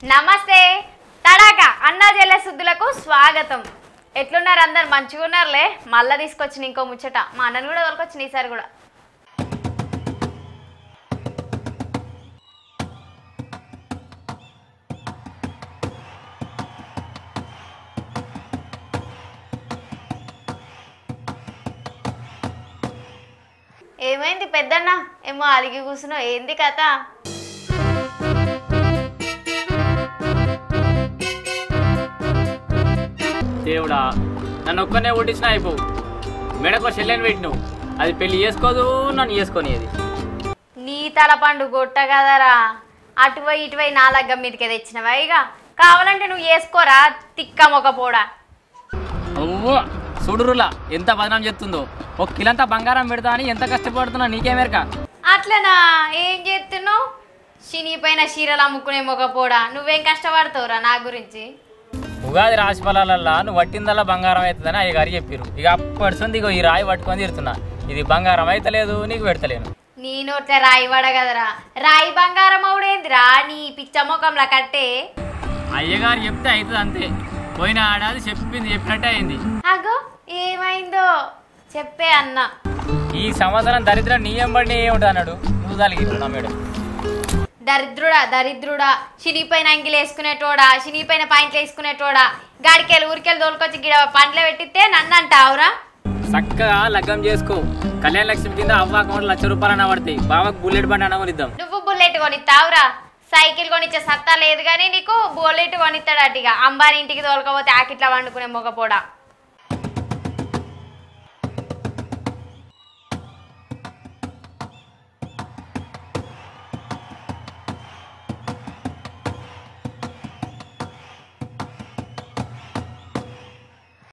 నమస్తే తడాక అన్నా జల్ల శుద్ధులకు స్వాగతం ఎట్లున్నారు అందరు మంచిగా ఉన్నారులే మళ్ళా తీసుకొచ్చిన ఇంకో ముచ్చట మా అన్నను కూడా తోలుకొచ్చిన ఈసారి కూడా ఏమైంది పెద్దన్న ఏమో అలిగి కూర్చున్నావు ఏంది కథ దేవుడా నన్ను ఒక్కనే ఒడ్డించినా అయిపోవు మెడకు చెల్లెని పెట్టినావు అది పెళ్లి చేసుకోదు నన్ను చేసుకొని అది నీ తలపండు గొట్ట కదరా అటువై ఇటువై నా లగ్గం మీదకే తెచ్చినవా ఇక కావాలంటే నువ్వు వేసుకోరా తిక్క మొక్క పోడా అవ్వో సుడురులా ఎంత బదనాం చెప్తుందో ఒక కిలంతా బంగారం పెడతా అని ఎంత కష్టపడుతున్నా నీకేమేరక అట్లనా ఏం చేస్తున్నావు పైన చీరలు అమ్ముకునే మొక్క పోడా నువ్వేం కష్టపడతావురా నా గురించి ఉగాది రాశి ఫలాలల్లా నువ్వు పట్టిందల్లా బంగారం అవుతుందని అయ్య గారు చెప్పారు ఇక అప్పటి ఇగో ఈ రాయి పట్టుకొని తిరుతున్నా ఇది బంగారం అయితలేదు నీకు పెడతలేను నీ నోట్ల రాయి పడ కదరా రాయి బంగారం అవుడేందిరా నీ పిచ్చ ముఖంలా కట్టే అయ్యగారు చెప్తే అవుతుంది అంతే పోయిన ఆడాది చెప్పింది చెప్పినట్టే అయింది అగో ఏమైందో చెప్పే అన్న ఈ సంవత్సరం దరిద్రం నీ ఎంబడి ఏమిటి అన్నాడు నువ్వు తలిగి నా మేడం దరిద్రుడా దరిద్రుడా చినిపైన అంగిలు వేసుకునేటోడా చినిపైన పాయింట్లు వేసుకునేటోడా గాడికెళ్ళి ఊరికెళ్ళి దోలుకొచ్చి గిడ పండ్లు పెట్టితే నన్ను అంటావురా చక్కగా లగ్గం చేసుకో కళ్యాణ లక్ష్మి కింద అవ్వ అకౌంట్ లక్ష రూపాయలు పడతాయి బావకు బుల్లెట్ బండి అనవనిద్దాం నువ్వు బుల్లెట్ కొనిస్తావురా సైకిల్ కొనిచ్చే సత్తా లేదు కానీ నీకు బుల్లెట్ కొనిస్తాడట ఇక అంబారి ఇంటికి తోలుకపోతే ఆకిట్లా వండుకునే మొగపోడా